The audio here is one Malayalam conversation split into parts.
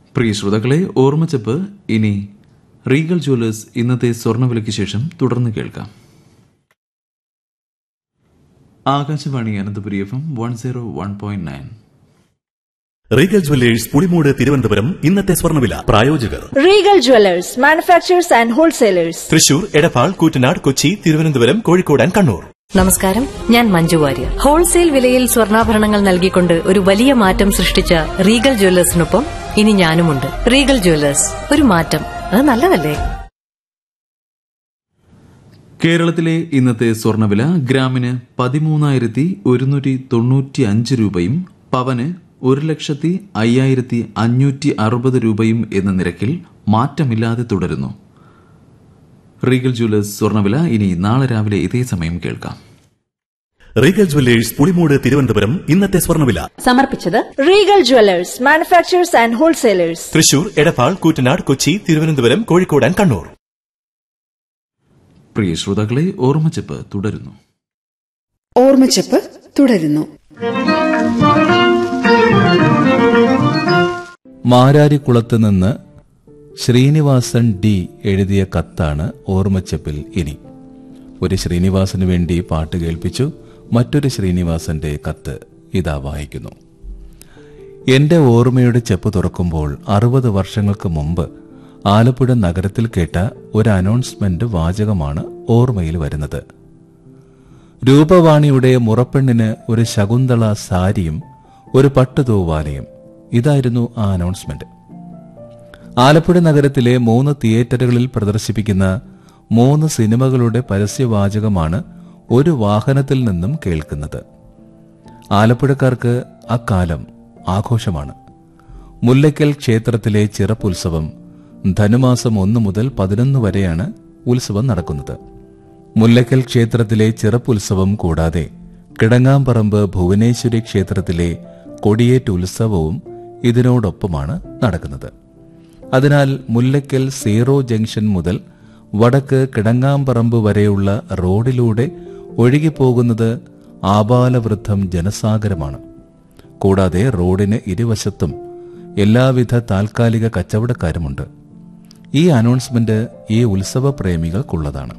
പ്രിയ ശ്രോതാക്കളെ ഓർമ്മച്ചപ്പ് ഇനി റീഗൽ ജ്വല്ലേഴ്സ് ഇന്നത്തെ സ്വർണ്ണവിലയ്ക്ക് ശേഷം തുടർന്ന് കേൾക്കാം Akashvani Ananthapuri F M one zero one point nine Regal Jewellers Pulimoodu Thiruvananthapuram ഇന്നത്തെ സ്വർണ്ണവില പ്രായോജകർ Regal Jewelers, manufacturers and wholesalers. Thrissur Edappal Koottanad Kochi Thiruvananthapuram Kozhikode and Kannur നമസ്കാരം ഞാൻ മഞ്ജു വാര്യർ ഹോൾസെയിൽ വിലയിൽ സ്വർണ്ണാഭരണങ്ങൾ നൽകിക്കൊണ്ട് ഒരു വലിയ മാറ്റം സൃഷ്ടിച്ച റീഗൽ ജ്വല്ലേഴ്സിനൊപ്പം ഇനി ഞാനുമുണ്ട് റീഗൽ ജ്വല്ലേഴ്സ് ഒരു മാറ്റം അത് നല്ലതല്ലേ കേരളത്തിലെ ഇന്നത്തെ സ്വർണ്ണവില ഗ്രാമിന് പതിമൂന്നായിരത്തി ഒരുന്നൂറ്റി തൊണ്ണൂറ്റി അഞ്ച് രൂപയും പവന് ഒരു ലക്ഷത്തി അയ്യായിരത്തി അഞ്ഞൂറ്റി അറുപത് രൂപയും എന്ന നിരക്കിൽ മാറ്റമില്ലാതെ തുടരുന്നു റീഗൽ ജ്വല്ലേഴ്സ് സ്വർണ്ണവില ഇനി നാളെ രാവിലെ ഇതേ സമയം കേൾക്കാം റീഗൽ ജുവല്ലേഴ്സ് പുളിമൂട് തിരുവനന്തപുരം ഇന്നത്തെ സ്വർണ്ണവില സമർപ്പിച്ചത് Regal Jewelers, manufacturers and wholesalers. Thrissur Edappal Koottanad Kochi Thiruvananthapuram Kozhikode and Kannur പ്രിയ ശ്രോതാക്കളെ ഓർമ്മച്ചപ്പ് തുടരുന്നു ഓർമ്മച്ചപ്പ് തുടരുന്നു മാരാരിക്കുളത്ത് നിന്ന് ശ്രീനിവാസൻ ഡി എഴുതിയ കത്താണ് ഓർമ്മച്ചപ്പിൽ ഇനി ഒരു ശ്രീനിവാസന് വേണ്ടി പാട്ട് കേൾപ്പിച്ചു മറ്റൊരു ശ്രീനിവാസന്റെ കത്ത് ഇതാ വായിക്കുന്നു എന്റെ ഓർമ്മയുടെ ചെപ്പ് തുറക്കുമ്പോൾ അറുപത് വർഷങ്ങൾക്ക് മുമ്പ് ആലപ്പുഴ നഗരത്തിൽ കേട്ട ഒരു അനൗൺസ്മെന്റ് വാചകമാണ് ഓർമ്മയിൽ വരുന്നത് രൂപവാണിയുടെ മുറപ്പെണ്ണിന് ഒരു ശകുന്തള സാരിയും ഒരു പട്ടുതൂവാലയും ഇതായിരുന്നു ആ അനൗൺസ്മെന്റ് ആലപ്പുഴ നഗരത്തിലെ മൂന്ന് തിയേറ്ററുകളിൽ പ്രദർശിപ്പിക്കുന്ന മൂന്ന് സിനിമകളുടെ പരസ്യവാചകമാണ് ഒരു വാഹനത്തിൽ നിന്നും കേൾക്കുന്നത് ആലപ്പുഴക്കാർക്ക് അക്കാലം ആഘോഷമാണ് മുല്ലയ്ക്കൽ ക്ഷേത്രത്തിലെ ചിറപ്പുത്സവം ധനുമാസം ഒന്ന് മുതൽ പതിനൊന്ന് വരെയാണ് ഉത്സവം നടക്കുന്നത് മുല്ലയ്ക്കൽ ക്ഷേത്രത്തിലെ ചിറപ്പുത്സവം കൂടാതെ കിടങ്ങാമ്പറമ്പ് ഭുവനേശ്വരി ക്ഷേത്രത്തിലെ കൊടിയേറ്റ് ഉത്സവവും ഇതിനോടൊപ്പമാണ് നടക്കുന്നത് അതിനാൽ മുല്ലയ്ക്കൽ സീറോ ജംഗ്ഷൻ മുതൽ വടക്ക് കിടങ്ങാമ്പറമ്പ് വരെയുള്ള റോഡിലൂടെ ഒഴുകിപ്പോകുന്നത് ആബാലവൃദ്ധം ജനസാഗരമാണ് കൂടാതെ റോഡിന് ഇരുവശത്തും എല്ലാവിധ താൽക്കാലിക കച്ചവടക്കാരുമുണ്ട് ഈ അനൗൺസ്മെന്റ് ഈ ഉത്സവ പ്രേമികൾക്കുള്ളതാണ്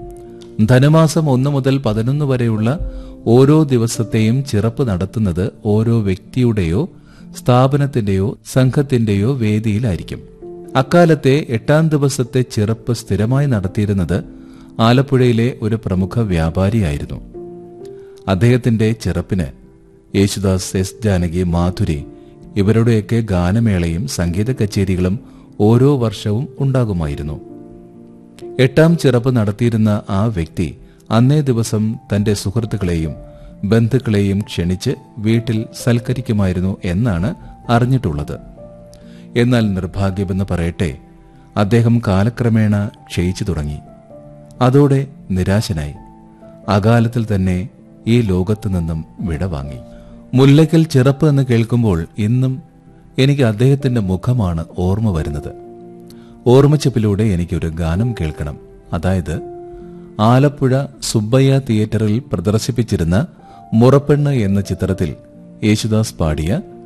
ധനുമാസം ഒന്ന് മുതൽ പതിനൊന്ന് വരെയുള്ള ഓരോ ദിവസത്തെയും ചിറപ്പ് നടത്തുന്നത് ഓരോ വ്യക്തിയുടെയോ സ്ഥാപനത്തിന്റെയോ സംഘത്തിന്റെയോ വേദിയിലായിരിക്കും അക്കാലത്തെ എട്ടാം ദിവസത്തെ ചിറപ്പ് സ്ഥിരമായി നടത്തിയിരുന്നത് ആലപ്പുഴയിലെ ഒരു പ്രമുഖ വ്യാപാരിയായിരുന്നു അദ്ദേഹത്തിന്റെ ചിറപ്പിന് യേശുദാസ് എസ് ജാനകി മാധുരി ഇവരുടെയൊക്കെ ഗാനമേളയും സംഗീത കച്ചേരികളും ഓരോ വർഷവും ഉണ്ടാകുമായിരുന്നു എട്ടാം ചിറപ്പ് നടത്തിയിരുന്ന ആ വ്യക്തി അന്നേ ദിവസം തന്റെ സുഹൃത്തുക്കളെയും ബന്ധുക്കളെയും ക്ഷണിച്ച് വീട്ടിൽ സൽക്കരിക്കുമായിരുന്നു എന്നാണ് അറിഞ്ഞിട്ടുള്ളത് എന്നാൽ നിർഭാഗ്യമെന്ന് പറയട്ടെ അദ്ദേഹം കാലക്രമേണ ക്ഷയിച്ചു തുടങ്ങി അതോടെ നിരാശനായി അകാലത്തിൽ തന്നെ ഈ ലോകത്തു നിന്നും വിടവാങ്ങി മുല്ലയ്ക്കൽ ചിറപ്പ് എന്ന് കേൾക്കുമ്പോൾ ഇന്നും എനിക്ക് അദ്ദേഹത്തിന്റെ മുഖമാണ് ഓർമ്മ വരുന്നത് ഓർമ്മച്ചപ്പിലൂടെ എനിക്കൊരു ഗാനം കേൾക്കണം അതായത് ആലപ്പുഴ സുബ്ബയ്യ തിയേറ്ററിൽ പ്രദർശിപ്പിച്ചിരുന്ന മുറപ്പെണ്ണ് എന്ന ചിത്രത്തിൽ യേശുദാസ് പാടിയ